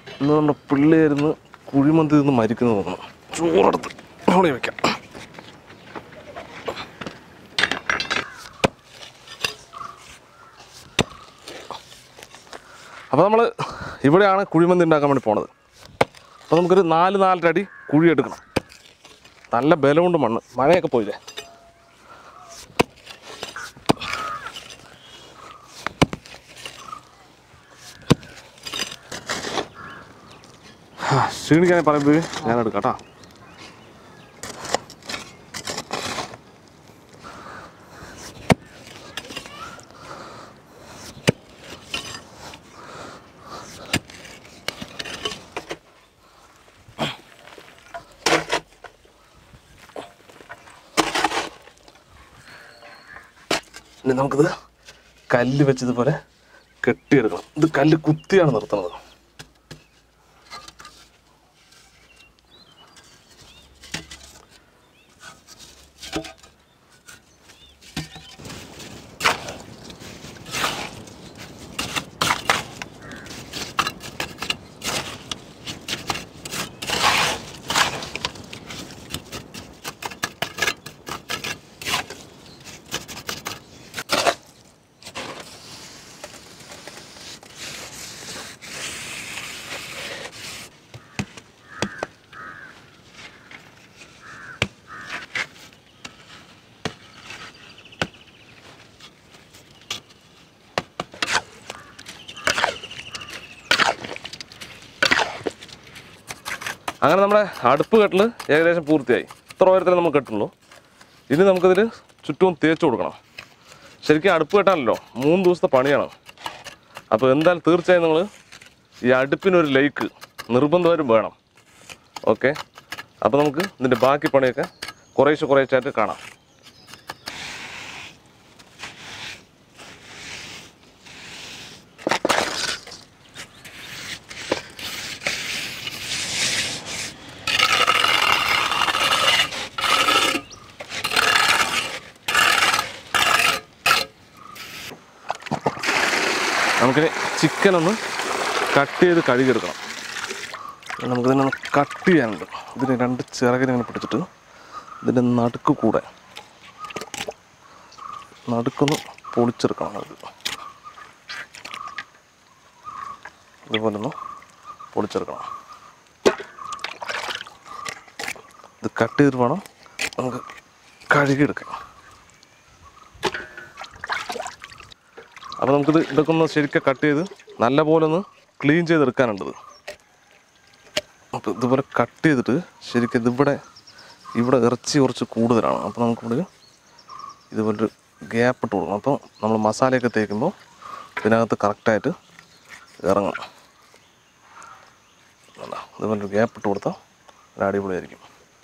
ഇന്ന് നമ്മുടെ പിള്ളേരുന്ന് കുഴിമന്തി നിന്ന് മരിക്കുന്നു തോന്നുന്നു ചോറെടുത്ത് അവിടെ വെക്കാം അപ്പോൾ നമ്മൾ ഇവിടെയാണ് കുഴിമന്തി ഉണ്ടാക്കാൻ വേണ്ടി പോണത് അപ്പോൾ നമുക്കൊരു നാല് നാലര അടി കുഴി എടുക്കണം നല്ല ബലമുണ്ട് മണ്ണ് മഴയൊക്കെ പോയില്ലേ ക്ഷീണിക്കാനെ പറയുമ്പോൾ ഞാൻ എടുക്കാം കേട്ടോ ഇനി നമുക്കിത് കല്ല് വെച്ചതുപോലെ കെട്ടിയെടുക്കണം ഇത് കല്ല് കുത്തിയാണ് നിർത്തുന്നത് അങ്ങനെ നമ്മുടെ അടുപ്പ് കെട്ടൽ ഏകദേശം പൂർത്തിയായി ഇത്ര ഉയരത്തിൽ നമുക്ക് കെട്ടുള്ളൂ ഇനി നമുക്കതിൽ ചുറ്റും തേച്ച് കൊടുക്കണം ശരിക്കും അടുപ്പ് കെട്ടാനല്ലോ മൂന്ന് ദിവസത്തെ പണിയാണ് അപ്പോൾ എന്തായാലും തീർച്ചയായും നിങ്ങൾ ഈ അടുപ്പിനൊരു ലൈക്ക് നിർബന്ധമായും വേണം ഓക്കെ അപ്പോൾ നമുക്ക് ഇതിൻ്റെ ബാക്കി പണിയൊക്കെ കുറേശ്ശെ കുറേശ്ശായിട്ട് കാണാം നമുക്കിനി ചിക്കൻ ഒന്ന് കട്ട് ചെയ്ത് കഴുകിയെടുക്കണം നമുക്കിതിനൊന്ന് കട്ട് ചെയ്യാനുണ്ട് ഇതിന് രണ്ട് ചിറകിനെ ഇങ്ങനെ പിടിച്ചിട്ട് ഇതിൻ്റെ നടുക്ക് കൂടെ നടുക്കൊന്ന് പൊളിച്ചെടുക്കണം നമുക്ക് ഇതുപോലെ ഒന്ന് പൊളിച്ചെടുക്കണം ഇത് കട്ട് ചെയ്തിട്ട് വേണം നമുക്ക് കഴുകിയെടുക്കാം അപ്പോൾ നമുക്കിത് ഇതൊക്കെ ഒന്ന് ശരിക്കും കട്ട് ചെയ്ത് നല്ല പോലെ ഒന്ന് ക്ലീൻ ചെയ്തെടുക്കാനുണ്ടത് അപ്പോൾ ഇതുപോലെ കട്ട് ചെയ്തിട്ട് ശരിക്കും ഇതിവിടെ ഇവിടെ ഇറച്ചി കുറച്ച് കൂടുതലാണ് അപ്പോൾ നമുക്കിവിടെ ഇതുപോലൊരു ഗ്യാപ്പ് ഇട്ട് കൊടുക്കണം അപ്പോൾ നമ്മൾ മസാലയൊക്കെ തേക്കുമ്പോൾ ഇതിനകത്ത് കറക്റ്റായിട്ട് ഇറങ്ങും കണ്ടോ? ഇതുപോലൊരു ഗ്യാപ്പ് ഇട്ട് കൊടുത്താൽ ഒരു അടിപൊളിയായിരിക്കും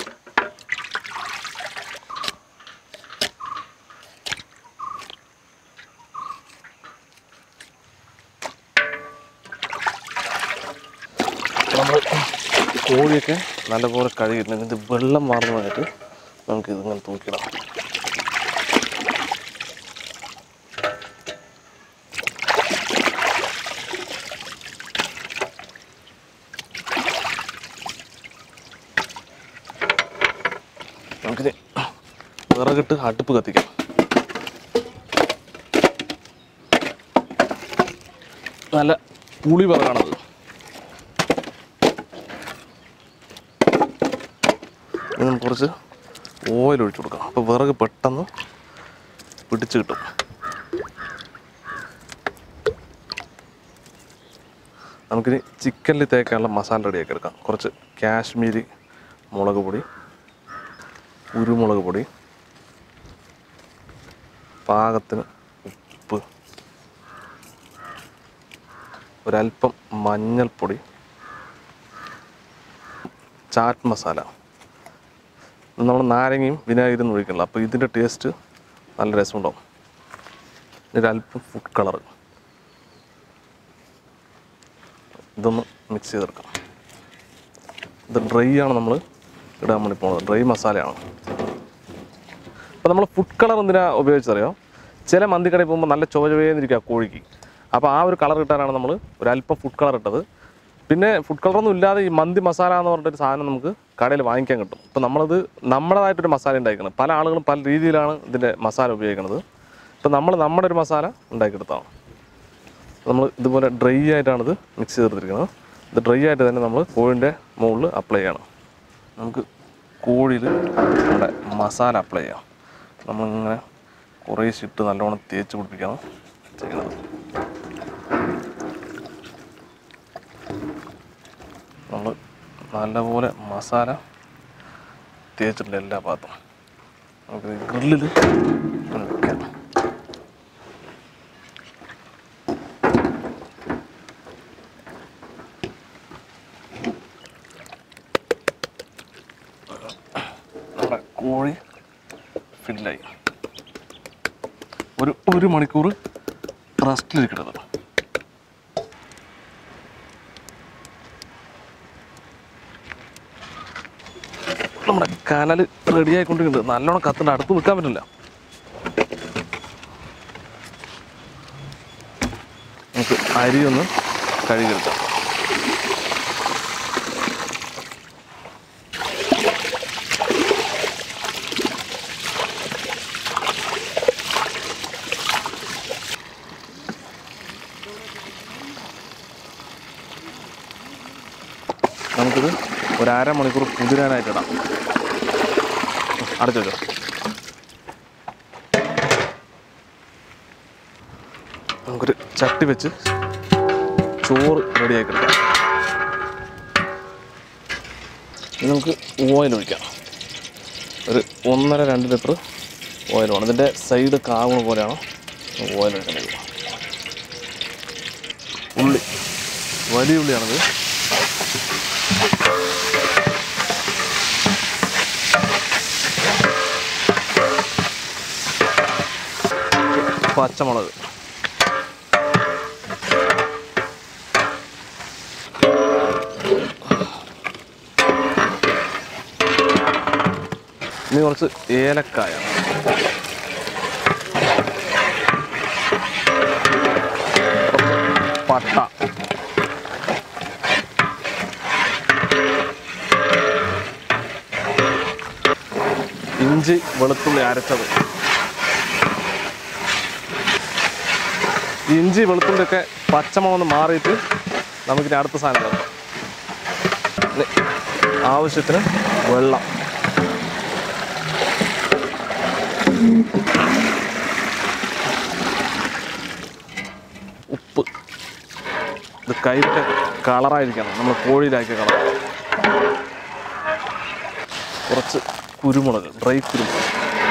നമ്മൾ കോഴിയൊക്കെ നല്ലപോലെ കഴുകിയിട്ടുണ്ട് ഇത് വെള്ളം മാറുന്നതായിട്ട് നമുക്ക് ഇതിങ്ങനെ തൂക്കിടാം നമുക്കിത് വിറകിട്ട് അടുപ്പ് കത്തിക്കാം നല്ല പുളി വിറകാണത് ഇനി നമുക്ക് കുറച്ച് ഓയിൽ ഒഴിച്ചു കൊടുക്കാം അപ്പോൾ വിറക് പെട്ടെന്ന് പിടിച്ച് കിട്ടും നമുക്കിനി ചിക്കനിൽ തേക്കാനുള്ള മസാല റെഡിയാക്കി എടുക്കാം കുറച്ച് കാശ്മീരി മുളക് പൊടി കുരുമുളക് പൊടി പാകത്തിന് ഉപ്പ് ഒരല്പം മഞ്ഞൾപ്പൊടി ചാറ്റ് മസാല നമ്മൾ നാരങ്ങയും വിനാഗിരിയും ഒഴിക്കണില്ല അപ്പോൾ ഇതിൻ്റെ ടേസ്റ്റ് നല്ല രസമുണ്ടാവും ഇതിൽ അല്പം ഫുഡ് കളർ ഇതൊന്ന് മിക്സ് ചെയ്തെടുക്കാം ഇത് ഡ്രൈ ആണ് നമ്മൾ ഇടാൻ വേണ്ടി പോകുന്നത് ഡ്രൈ മസാലയാണ് അപ്പോൾ നമ്മൾ ഫുഡ് കളർ എന്തിനാ ഉപയോഗിച്ചറിയോ ചില മന്തിക്കടയിൽ പോകുമ്പോൾ നല്ല ചുവചുവേന്നിരിക്കുക കോഴിക്ക് അപ്പോൾ ആ ഒരു കളർ കിട്ടാനാണ് നമ്മൾ ഒരു അല്പം ഫുഡ് കളർ ഇട്ടത് പിന്നെ ഫുഡ് കളറൊന്നും ഇല്ലാതെ ഈ മന്തി മസാല എന്ന് പറഞ്ഞിട്ടൊരു സാധനം നമുക്ക് കടയിൽ വാങ്ങിക്കാൻ കിട്ടും ഇപ്പം നമ്മളത് നമ്മുടേതായിട്ടൊരു മസാല ഉണ്ടാക്കണം പല ആളുകളും പല രീതിയിലാണ് ഇതിൻ്റെ മസാല ഉപയോഗിക്കുന്നത് ഇപ്പം നമ്മൾ നമ്മുടെ ഒരു മസാല ഉണ്ടാക്കിയെടുത്താണ് നമ്മൾ ഇതുപോലെ ഡ്രൈ ആയിട്ടാണിത് മിക്സ് ചെയ്തെടുത്തിരിക്കുന്നത് ഇത് ഡ്രൈ ആയിട്ട് തന്നെ നമ്മൾ കോഴിൻ്റെ മുകളിൽ അപ്ലൈ ചെയ്യണം നമുക്ക് കോഴിയിൽ നമ്മുടെ മസാല അപ്ലൈ ചെയ്യാം നമ്മളിങ്ങനെ കുറേശ്ശെ ഇട്ട് നല്ലോണം തേച്ച് പിടിപ്പിക്കണം ചെയ്യണത് നമ്മൾ നല്ലപോലെ മസാല തേച്ചിട്ടുണ്ട് എല്ലാ ഭാഗത്തും നമുക്ക് ഗ്രില്ലിൽ വെക്കാം നമ്മുടെ കോഴി ഫില്ലായി ഒരു ഒരു മണിക്കൂർ റെസ്റ്റിലിരിക്കുന്നത് നമ്മുടെ കനൽ റെഡി ആയിക്കൊണ്ടിരിക്കുന്നുണ്ട് നല്ലോണം കത്തിൻ്റെ അടുത്ത് നിൽക്കാൻ പറ്റില്ല നമുക്ക് അരി ഒന്ന് കഴുകിയെടുക്കാം നമുക്കിത് ഒരു അരമണിക്കൂർ കുതിരാനായിട്ട് ഇടാം അടച്ചു വെച്ചോ നമുക്കൊരു ചട്ടി വെച്ച് ചോറ് റെഡിയാക്കി എടുക്കാം ഇനി നമുക്ക് ഓയിൽ ഒഴിക്കാം ഒരു ഒന്നര രണ്ട് ലിറ്റർ ഓയിൽ വേണം ഇതിൻ്റെ സൈഡ് കാവണ പോലെയാണ് ഓയിൽ ഒഴിക്കേണ്ടത് ഉള്ളി വലിയ ഉള്ളിയാണിത് പച്ചമുളക് ഇനി കുറച്ച് ഏലക്കായ കുറച്ച് പട്ട ഇഞ്ചി വെളുത്തുള്ളി അരച്ചത് ഈ ഇഞ്ചി വെളുത്തുള്ളി ഒക്കെ പച്ചമൊന്ന് മാറിയിട്ട് നമുക്കിനി അടുത്ത സാധനം ചേർക്കാം ഇനി ആവശ്യത്തിന് വെള്ളം ഉപ്പ് ഇത് കൈവിട്ട് കളറായിരിക്കണം നമ്മൾ കോഴിയിലാക്കിയ കളർ കുറച്ച് കുരുമുളക് ഡ്രൈ കുരുമുളക്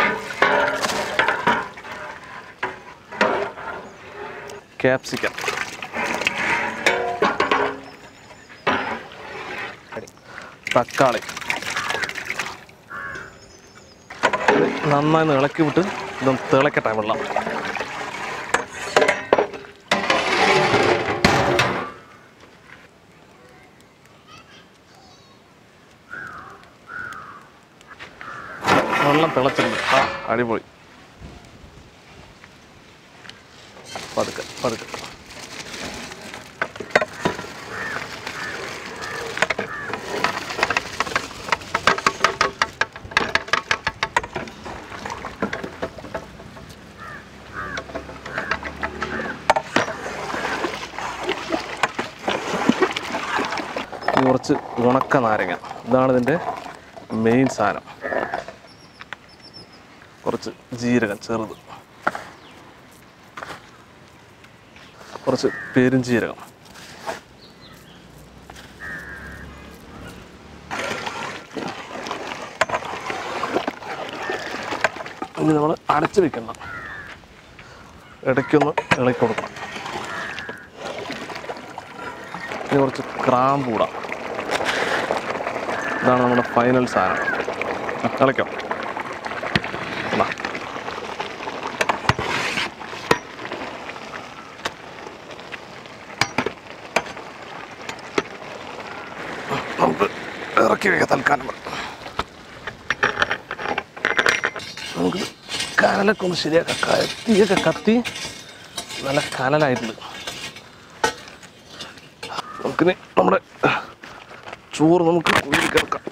ക്യാപ്സിക്കം തക്കാളി ഇത് നന്നായി ഒന്ന് ഇളക്കി വിട്ട് ഇതൊന്ന് തിളക്കട്ടെ വെള്ളം വെള്ളം തിളച്ചിട്ടുണ്ട് ആ അടിപൊളി പതുക്കെ പതുക്കെ ഇനി കുറച്ച് ഉണക്ക നാരങ്ങ ഇതാണ് ഇതിൻ്റെ മെയിൻ സാധനം കുറച്ച് ജീരകം ചെറുത് കുറച്ച് പെരുംജീരകം ഇനി നമ്മൾ അടച്ചു വെക്കണം ഇടയ്ക്കൊന്ന് ഇളക്കി കൊടുക്കണം ഇനി കുറച്ച് ക്രാമ്പൂട ഇതാണ് നമ്മുടെ ഫൈനൽ സാധനം ഇളക്കാം എന്നാ നമുക്ക് ഇറക്കി വെക്കാം തൽക്കാലം നമുക്ക് കനലൊക്കെ ഒന്ന് ശരിയാക്കാം കത്തിയൊക്കെ കത്തി നല്ല കനലായിട്ടുണ്ട് നമുക്കിനി നമ്മുടെ ചോറ് നമുക്ക് കുഴിയിൽ കിടക്കാം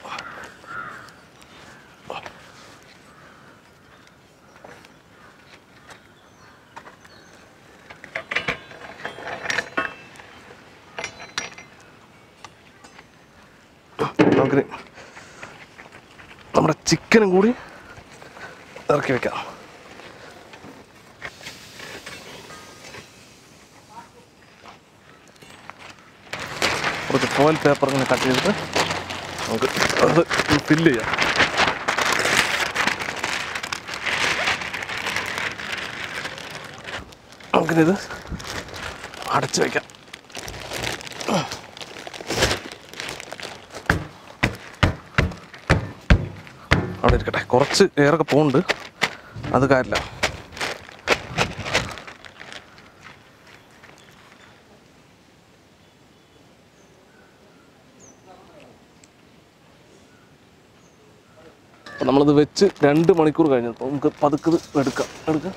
നമുക്കിനി നമ്മുടെ ചിക്കനും കൂടി ഇറക്കി വെക്കാം കുറച്ച് ഫോയിൽ പേപ്പർ ഇങ്ങനെ കട്ട് ചെയ്തിട്ട് നമുക്ക് അത് ഫില്ല് ചെയ്യാം നമുക്കിത് അടച്ചു വയ്ക്കാം അവിടെ ഇരിക്കട്ടെ കുറച്ച് എയറൊക്കെ പോകുന്നുണ്ട് അത് കാര്യമില്ല അപ്പം നമ്മളിത് വെച്ച് രണ്ട് മണിക്കൂർ കഴിഞ്ഞു അപ്പോൾ നമുക്ക് പതുക്കത് എടുക്കാം എടുക്കാം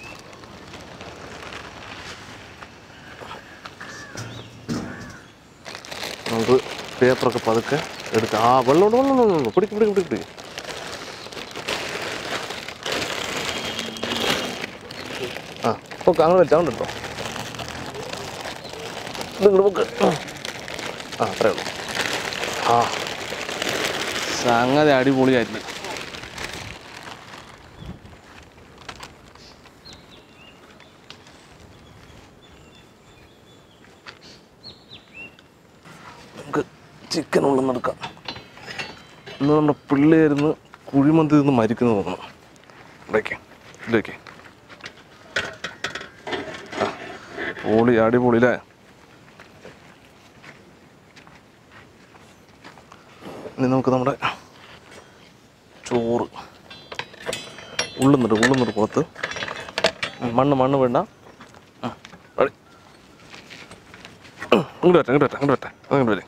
നമുക്ക് പേപ്പറൊക്കെ പതുക്കെ എടുക്കാം ആ വെള്ളം ഉണ്ട് വെള്ളം ഉണ്ട്, വെള്ളം ഉണ്ട്. പിടിക്ക് പിടിക്ക് പിടിക്ക് പിടിക്ക് ആ ഇപ്പോൾ അങ്ങനെ വെച്ചാൽ കേട്ടോ ഇത് ഇങ്ങോട്ട് പൊക്ക്. ആ അത്രേ ഉള്ളൂ ആ സംഗതി അടിപൊളിയായിരുന്നു നമുക്ക് ചിക്കൻ ഉള്ളെന്ന് എടുക്കാം ഇന്ന് നമ്മുടെ പിള്ളേരുന്ന് കുഴിമന്തി നിന്ന് മരിക്കുന്നു തോന്നുന്നു ഇവിടേക്ക് ഇതിലേക്ക് ആ പൊളി അടിപൊളി അല്ലേ ഇനി നമുക്ക് നമ്മുടെ ചോറ് ഉള്ളുന്നുണ്ട് ഉള്ളുന്നുണ്ട് പുറത്ത് മണ്ണ് മണ്ണ് വേണ്ട ആ, ready. ഇങ്ങോട്ട് വരട്ടെ ഇങ്ങോട്ട് വരട്ടെ ഇങ്ങോട്ട് വരട്ടെ അങ്ങോട്ട് വരെ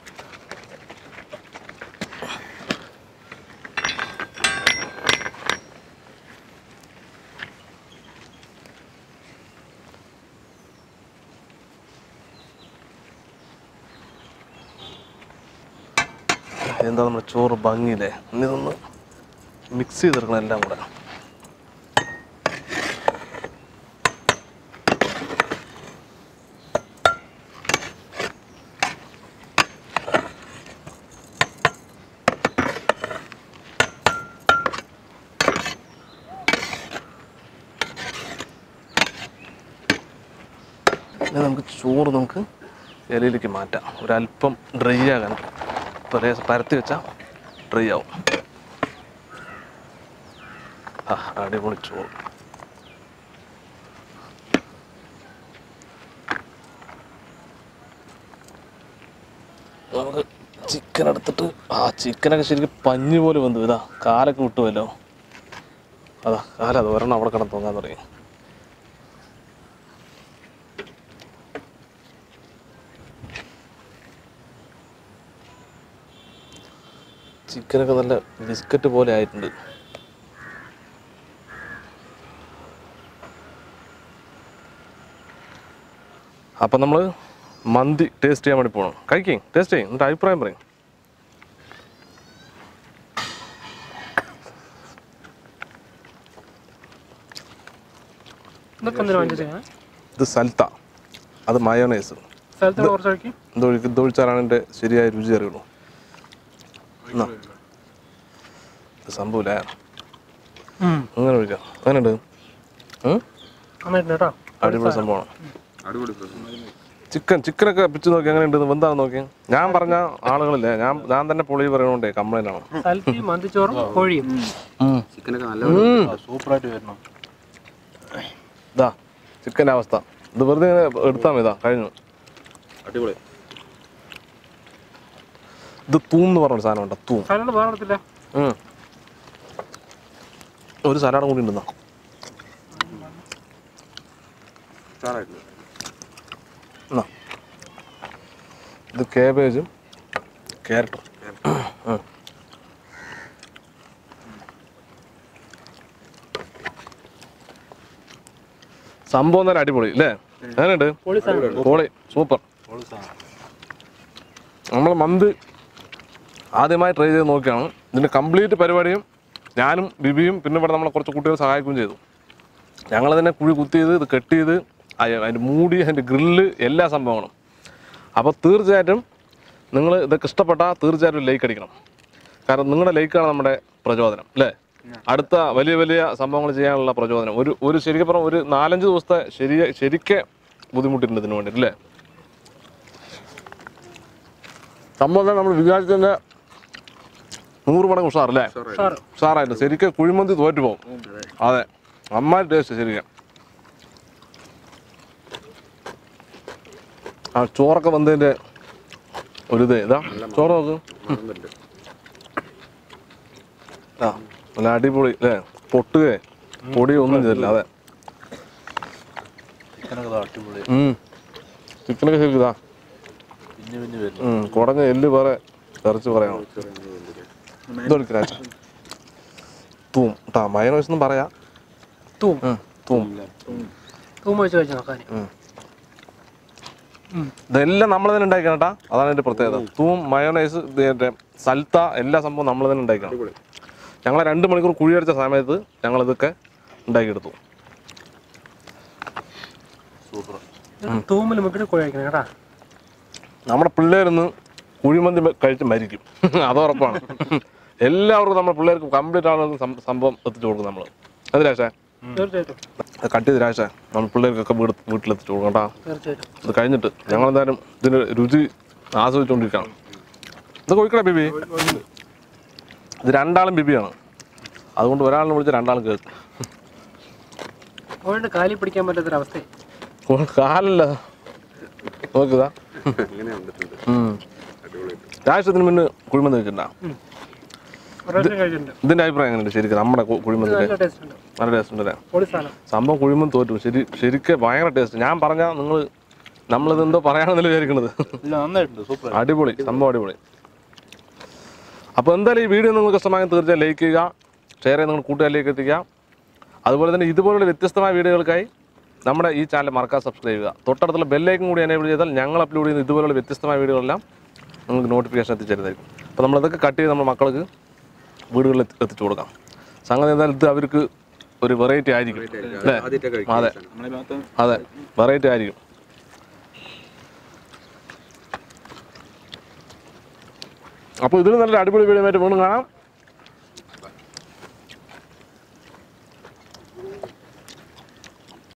എന്താ നമ്മുടെ ചോറ് ഭംഗിയില്ലേ ഇനി ഇതൊന്ന് മിക്സ് ചെയ്തെടുക്കണം എല്ലാം കൂടെ ഇനി നമുക്ക് ചോറ് നമുക്ക് ഇലയിലേക്ക് മാറ്റാം ഒരല്പം ഡ്രൈ ആകാൻ ഒരേ പരത്തി വെച്ചാൽ ഡ്രൈ ആവും ആ അടിപൊളി ചോറ് നമുക്ക് ചിക്കൻ എടുത്തിട്ട് ആ ചിക്കനൊക്കെ ശരിക്കും പഞ്ഞി പോലെ വന്നു ഇതാ കാലൊക്കെ വിട്ടുമല്ലോ അതാ കാല അത് ഒരെണ്ണം അവിടെ കിടന്ന് തോന്നാൻ തുടങ്ങി ചിക്കനൊക്കെ നല്ല ബിസ്ക്കറ്റ് പോലെ ആയിട്ടുണ്ട് അപ്പം നമ്മൾ മന്തി ടേസ്റ്റ് ചെയ്യാൻ വേണ്ടി പോകണം കഴിക്കും ടേസ്റ്റ് ചെയ്യും എന്നിട്ട് അഭിപ്രായം പറയും ഇതൊക്കെ എന്തിനാ വാങ്ങിച്ചു ചെയ്യാൻ ഇത് സൽത്ത അത് മയോണൈസ് സ്ഥലത്തോടെ കുറച്ച് കഴിക്കും ഇതൊഴിക്ക് ഇതൊഴിച്ചാലാണ് എൻ്റെ ശരിയായ രുചി അറിയുള്ളൂ എന്നാ. ഇത് സംഭവമില്ല അങ്ങനെ ഒഴിക്കാം അങ്ങനെയുണ്ട് ഉം? നന്നായിട്ടുണ്ട് കേട്ടോ അടിപൊളി സംഭവമാണ് ചിക്കൻ ചിക്കനൊക്കെ പിച്ച് നോക്കി എങ്ങനെ ഉണ്ട് എന്താണെന്ന് നോക്കി ഞാൻ പറഞ്ഞ ആളുകളില്ലേ ഞാൻ ഞാൻ തന്നെ പൊളി പറയണോണ്ടേ കംപ്ലൈന്റ് ആണ് സ്ഥലത്തി മന്തിച്ചോറും കോഴിയും ചിക്കനൊക്കെ നല്ല സൂപ്പറായിട്ട് വരണം ഇതാ ചിക്കൻ്റെ അവസ്ഥ ഇത് വെറുതെ ഇങ്ങനെ എടുത്താൽ മതി ഇതാ കഴിഞ്ഞു അടിപൊളി ഇത് തൂം എന്ന് പറഞ്ഞൊരു സാധനം ഉണ്ട് തൂം സലാഡ് വേറെ എടുത്തില്ല ഉം. ഒരു സലാഡും കൂടി ഉണ്ടെന്നാ ഉഷാറായിട്ടുണ്ട് എന്നാ ഇത് കേബേജും ക്യാരറ്റും ഉം. സംഭവം തന്നെ അടിപൊളി അല്ലേ അങ്ങനെയുണ്ട് പൊളി സാധനം പൊളി സൂപ്പർ നമ്മൾ മന്ത് ആദ്യമായി ട്രൈ ചെയ്ത് നോക്കിയാണ് ഇതിൻ്റെ കംപ്ലീറ്റ് പരിപാടിയും ഞാനും ബിബിയും പിന്നെ ഇവിടെ നമ്മളെ കുറച്ച് കുട്ടികൾ സഹായിക്കുകയും ചെയ്തു ഞങ്ങളതിനെ കുഴി കുത്തി ചെയ്ത് ഇത് കെട്ട് ചെയ്ത് അയ- അതിൻ്റെ മൂടി അതിൻ്റെ ഗ്രില്ല് എല്ലാ സംഭവങ്ങളും അപ്പോൾ തീർച്ചയായിട്ടും നിങ്ങൾ ഇതൊക്കെ ഇഷ്ടപ്പെട്ടാൽ തീർച്ചയായിട്ടും ലൈക്ക് അടിക്കണം കാരണം നിങ്ങളുടെ ലൈക്കാണ് നമ്മുടെ പ്രചോദനം അല്ലേ അടുത്ത വലിയ വലിയ സംഭവങ്ങൾ ചെയ്യാനുള്ള പ്രചോദനം ഒരു ഒരു ശരിക്കും പറഞ്ഞാൽ ഒരു നാലഞ്ച് ദിവസത്തെ ശരി ശരിക്കെ ബുദ്ധിമുട്ടുണ്ട് ഇതിന് വേണ്ടിയിട്ട് അല്ലേ സംഭവം നമ്മൾ വിചാരിച്ചതിൻ്റെ നൂറ് മടങ്ങ് ഉഷാറല്ലേ സാറ് ഉഷാറായിട്ട് ശരിക്കും കുഴിമന്തി തോറ്റു പോകും അതെ അമ്മായി ടേസ്റ്റ് ശരിക്കും ആ ചോറൊക്കെ വന്നതിൻ്റെ ഒരിത് ഇതാ ചോറ് നോക്ക് മണന്നുണ്ട്. ആ നല്ല അടിപൊളി അല്ലേ പൊട്ടുകയെ പൊടി ഒന്നും ചെയ്തില്ല അതെ ഉം. ചിക്കനൊക്കെ ശരിക്കും ഇതാ ഉം, കുടഞ്ഞ എല്ല് പറ ഇറച്ചി പറയണം ഇതൊടുക്കില്ല തൂം കേട്ടാ മയനോയ്സ് എന്നും പറയാം തൂം ഉം, തൂം തൂമ വെച്ച് കഴിച്ച് നോക്കാൻ ഇതെല്ലാം നമ്മൾ തന്നെ ഉണ്ടാക്കണം കേട്ടാ അതാണ് എൻ്റെ പ്രത്യേകത തൂം മയോനൈസ് മറ്റേ സൽത്ത എല്ലാ സംഭവം നമ്മൾ തന്നെ ഉണ്ടാക്കണം അടിപൊളി ഞങ്ങൾ രണ്ട് മണിക്കൂർ കുഴിയടിച്ച സമയത്ത് ഞങ്ങൾ ഇതൊക്കെ ഉണ്ടാക്കിയെടുത്തു തൂമിൽ മുക്കിട്ട് കുഴ കഴിക്കണം കേട്ടാ നമ്മുടെ പിള്ളേരൊന്ന് കുഴിമന്തി മ- കഴിച്ച് മരിക്കും അത് ഉറപ്പാണ് എല്ലാവർക്കും നമ്മുടെ പിള്ളേർക്ക് കംപ്ലീറ്റ് ആളുകൾക്ക് സം- സംഭവം എത്തിച്ചു കൊടുക്കും നമ്മൾ അത് രാശേ തീർച്ചയായിട്ടും കട്ട് ചെയ്ത് രാശേ നമ്മൾ പിള്ളേർക്കൊക്കെ വീട് വീട്ടിലെത്തിച്ചു കൊടുക്കും കേട്ടാ തീർച്ചയായിട്ടും ഇത് കഴിഞ്ഞിട്ട് ഞങ്ങൾ എന്തായാലും ഇതിൻ്റെ രുചി ആസ്വദിച്ചുകൊണ്ടിരിക്കുകയാണ് ഇത് കൊഴിക്കണേ ബിബി ഇത് രണ്ടാളും ബിബിയാണ് അതുകൊണ്ട് ഒരാളിനെ വിളിച്ച് രണ്ടാളും കേൾക്കും കോഴിയുടെ കാലി പിടിക്കാൻ പറ്റാത്തൊരവസ്ഥ കാലല്ല നോക്കുതാ അങ്ങനെ വന്നിട്ടുണ്ട് അടിപൊളി രാഷ്ട്രത്തിന് മുന്നേ കുഴിമന്തി വെച്ചിട്ടുണ്ടാ പ്രാവശ്യം കഴിച്ചിട്ടുണ്ട് ഇതിന്റെ അഭിപ്രായം എങ്ങനെയുണ്ട് ശരിക്കും നമ്മുടെ കു- കുഴിമന്തിന്റെ നല്ല ടേസ്റ്റ് ഉണ്ട് നല്ല ടേസ്റ്റ് ഉണ്ട് അല്ലേ പൊളി സാധനം സംഭവം കുഴിമന്തി തോറ്റു ശരി ശരിക്കും ഭയങ്കര ടേസ്റ്റ് ഞാൻ പറഞ്ഞാൽ നിങ്ങൾ നമ്മളിത് എന്തോ പറയാണെന്നല്ലേ വിചാരിക്കണത് നന്നായിട്ടുണ്ട് സൂപ്പർ അടിപൊളി സംഭവം അടിപൊളി അപ്പോൾ എന്തായാലും ഈ വീഡിയോ നിങ്ങൾക്ക് ഇഷ്ടമായെങ്കിൽ തീർച്ചയായും ലൈക്ക് ചെയ്യുക ഷെയർ ചെയ്ത് നിങ്ങൾ കൂട്ടുകാരിലേക്ക് എത്തിക്കുക അതുപോലെ തന്നെ ഇതുപോലുള്ള വ്യത്യസ്തമായ വീഡിയോകൾക്കായി നമ്മുടെ ഈ ചാനൽ മറക്കാതെ സബ്സ്ക്രൈബ് ചെയ്യുക തൊട്ടടുത്തുള്ള ബെല്ലൈക്കും കൂടി എനേബിൾ ചെയ്താൽ ഞങ്ങൾ അപ്ലോഡ് ചെയ്യുന്ന ഇതുപോലുള്ള വ്യത്യസ്തമായ വീഡിയോകളെല്ലാം നിങ്ങൾക്ക് നോട്ടിഫിക്കേഷൻ എത്തിച്ചേരുന്നതായിരിക്കും അപ്പോൾ നമ്മളിതൊക്കെ കട്ട് ചെയ്ത് നമ്മുടെ മക്കൾക്ക് വീടുകളിൽ എത്തി- എത്തിച്ചു കൊടുക്കാം സംഗതി എന്തായാലും ഇത് അവർക്ക് ഒരു വെറൈറ്റി ആയിരിക്കും അല്ലേ ആദ്യമായിട്ട് അതെ നമ്മളെ ഭാഗത്ത് അതെ വെറൈറ്റി ആയിരിക്കും അപ്പോൾ ഇതിൽ നല്ല അടിപൊളി വീഡിയോ ആയിട്ട് വീണ്ടും കാണാം